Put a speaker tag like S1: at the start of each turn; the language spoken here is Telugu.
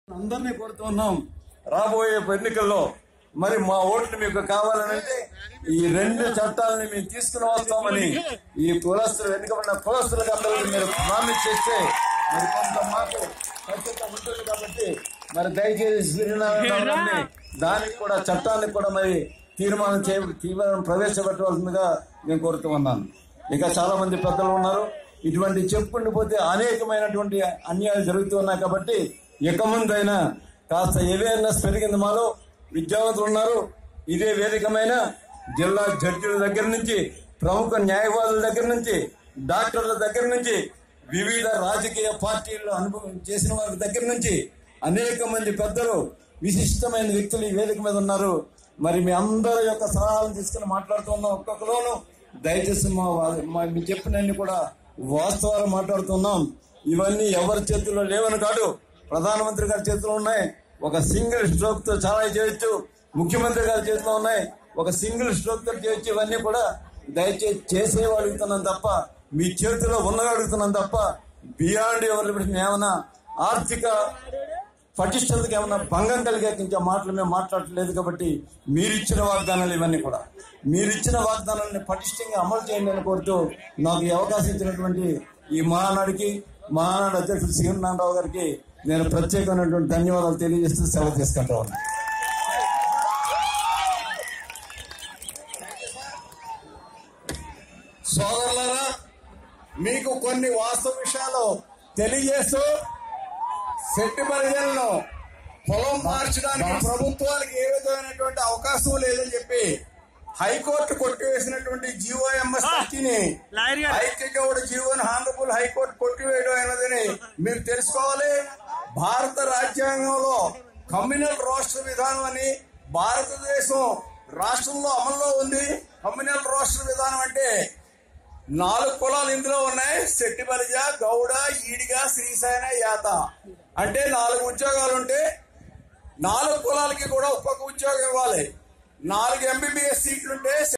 S1: అందరినీ కోరుతున్నాం రాబోయే ఎన్నికల్లో మరి మా ఓట్లు మీకు కావాలనంటే ఈ రెండు చట్టాలని మేము తీసుకుని వస్తామని ఈ కులస్తులు వెనుకబడిన కులస్తులకు అందరికీ మీరు ప్రామిస్ చేస్తే మరి కొంత మాకు ఖచ్చితంగా ఉంటుంది కాబట్టి మరి దయచేసి శ్రీనారాయణ దానికి కూడా చట్టానికి కూడా మరి తీర్మానం చే తీర్మానం ప్రవేశపెట్టవలసిందిగా నేను కోరుతూ ఉన్నాను ఇంకా చాలా మంది పెద్దలు ఉన్నారు ఇటువంటి చెప్పుకుంటూ పోతే అనేకమైనటువంటి అన్యాయాలు జరుగుతూ ఉన్నాయి కాబట్టి ఇక ముందైనా కాస్త అవేర్నెస్ పెరిగింది మాలో విద్యావంతులు ఉన్నారు ఇదే వేదికమైన జిల్లా జడ్జిల దగ్గర నుంచి ప్రముఖ న్యాయవాదుల దగ్గర నుంచి డాక్టర్ల దగ్గర నుంచి వివిధ రాజకీయ పార్టీల్లో అనుభవం చేసిన వారి దగ్గర నుంచి అనేక మంది పెద్దలు విశిష్టమైన వ్యక్తులు ఈ వేదిక మీద ఉన్నారు మరి మీ అందరి యొక్క సలహాలను తీసుకుని మాట్లాడుతున్న ఒక్కొక్కలోను దయచేసి మా వా- మా మీరు చెప్పినన్ని కూడా వాస్తవాలు మాట్లాడుతున్నాం ఇవన్నీ ఎవరి చేతుల్లో లేవని కాదు ప్రధానమంత్రి గారి చేతిలో ఉన్నాయి ఒక సింగిల్ స్ట్రోక్ తో చాలా చేయొచ్చు ముఖ్యమంత్రి గారి చేతిలో ఉన్నాయి ఒక సింగిల్ స్ట్రోక్ తో చేయొచ్చు ఇవన్నీ కూడా దయచేసి చేసేవి అడుగుతున్నాం తప్ప మీ చేతిలో ఉన్నవి అడుగుతున్నాం తప్ప బియాండ్ ఎవరి ఏమైనా ఆర్థిక పటిష్టతకి ఏమన్నా భంగం కలిగేకించే మాటలు మేము మాట్లాడట్లేదు కాబట్టి మీరిచ్చిన వాగ్దానాలు ఇవన్నీ కూడా మీరిచ్చిన వాగ్దానాలని పటిష్టంగా అమలు చేయండి అని కోరుతూ నాకు ఈ అవకాశం ఇచ్చినటువంటి ఈ మహానాడికి మహానాడు అధ్యక్షుడు శ్రీనారాయణరావు గారికి నేను ప్రత్యేకమైనటువంటి ధన్యవాదాలు తెలియజేస్తూ సెలవు తీసుకుంటా ఉన్నాను
S2: సోదరులారా మీకు కొన్ని వాస్తవ విషయాలు తెలియజేస్తూ శెట్టి పరిజలను పొలం మార్చడానికి ప్రభుత్వానికి ఏ విధమైనటువంటి అవకాశం లేదని చెప్పి హైకోర్టు కొట్టివేసినటువంటి జీఓఎంఎస్ ని
S3: లాయర్ గారు.
S2: ఐక్యగౌడ జీవోని హానరబుల్ హైకోర్టు కొట్టివేయడం అయినదని మీరు తెలుసుకోవాలి భారత రాజ్యాంగంలో కమ్యూనల్ రాష్ట్ర విధానం అని భారతదేశం రాష్ట్రంలో అమల్లో ఉంది కమ్యూనల్ రాష్ట్ర విధానం అంటే నాలుగు కులాలు ఇందులో ఉన్నాయి శెట్టి బలిజ గౌడ ఈడిగ శ్రీశైన యాత అంటే నాలుగు ఉద్యోగాలు ఉంటే నాలుగు కులాలకి కూడా ఒక్కొక్క ఉద్యోగం ఇవ్వాలి నాలుగు ఎంబీబీఎస్ సీట్లుంటే